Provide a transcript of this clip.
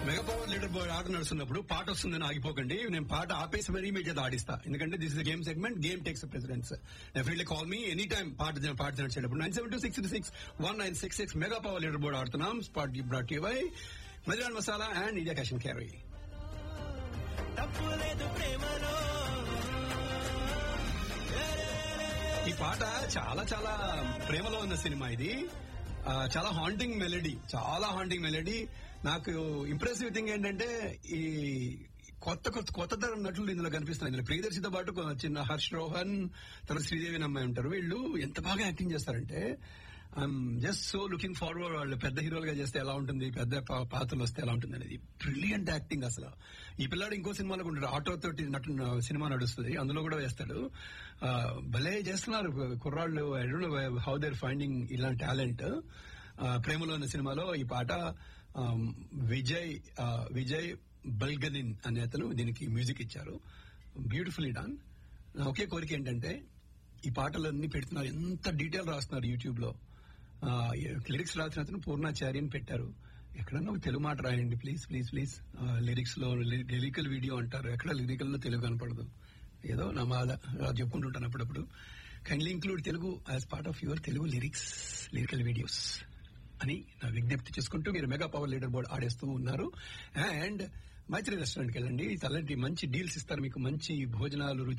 mega power leader board ఆట నడుస్తున్నప్పుడు పాట వస్తుందని ఆగిపోకండి నేను పాట ఆపేసి మరీ మీ చేత ఆడిస్తా ఎందుకంటే this is game segment game takes presidents definitely call మీ ఎనీ టైం పాట పాట నడిచేటప్పుడు nine seven two six six one nine six six mega power leader board ఆడుతున్నాం స్పాట్ బ్రాట్ యూ బై మదిరాన్ masala and India cash and carry తప్పు లేదు ప్రేమలో ఈ పాట చాలా చాలా ప్రేమలో ఉన్న సినిమా ఇది ఆ, చాలా హాంటింగ్ మెలడీ చాలా హాంటింగ్ మెలడీ నాకు ఇంప్రెసివ్ థింగ్ ఏంటంటే ఈ కొత్త కొత్త కొత్త తరం నటులు ఇందులో కనిపిస్తున్నారు ఇందులో ప్రియదర్శితో పాటు కొ- చిన్న హర్ష్ రోహన్ తర్వాత శ్రీదేవి అని అమ్మాయి ఉంటారు వీళ్ళు ఎంత బాగా యాక్టింగ్ చేస్తారంటే I'm just so looking forward వాళ్ళు పెద్ద హీరోలుగా చేస్తే ఎలా ఉంటుంది పెద్ద పా- పాత్రలు వస్తే ఎలా ఉంటుంది అనేది బ్రిలియంట్ యాక్టింగ్ అసలు ఈ పిల్లాడు ఇంకో సినిమాలో ఉంటాడు ఆటో తోటి నటు సినిమా నడుస్తుంది అందులో కూడా వేస్తాడు ఆ, భలే చేస్తున్నారు కుర్రాళ్ళు I don't know how there finding ఇలాంటి టాలెంట్ ప్రేమలో అనే సినిమాలో ఈ పాట ఆ, విజయ్ ఆ, విజయ్ బల్గనిన్ అనే అతను దీనికి మ్యూజిక్ ఇచ్చారు బ్యూటిఫుల్లీ డన్ నా ఒకే కోరిక ఏంటంటే ఈ పాటలన్నీ పెడుతున్నారు ఎంత డీటెయిల్ రాస్తున్నారు యూట్యూబ్ లో లిరిక్స్ రాసిన అతను పూర్ణాచారి అని పెట్టారు ఎక్కడన్నా ఒక తెలుగు మాట రాయండి ప్లీజ్ ప్లీజ్ ప్లీజ్ లిరిక్స్ లో లిరికల్ వీడియో అంటారు ఎక్కడ లిరికల్ లో తెలుగు కనపడదు ఏదో నా బాధ అలా చెప్పుకుంటుంటాను అప్పుడప్పుడు kindly include Telugu as part of your Telugu lyrics lyrical videos అని నా విజ్ఞప్తి చేసుకుంటూ మీరు మెగా పవర్ లీడర్ బోర్డ్ ఆడేస్తూ ఉన్నారు అండ్ మైత్రి రెస్టారెంట్కి వెళ్ళండి తలంటి మంచి డీల్స్ ఇస్తారు మీకు మంచి భోజనాలు రుచి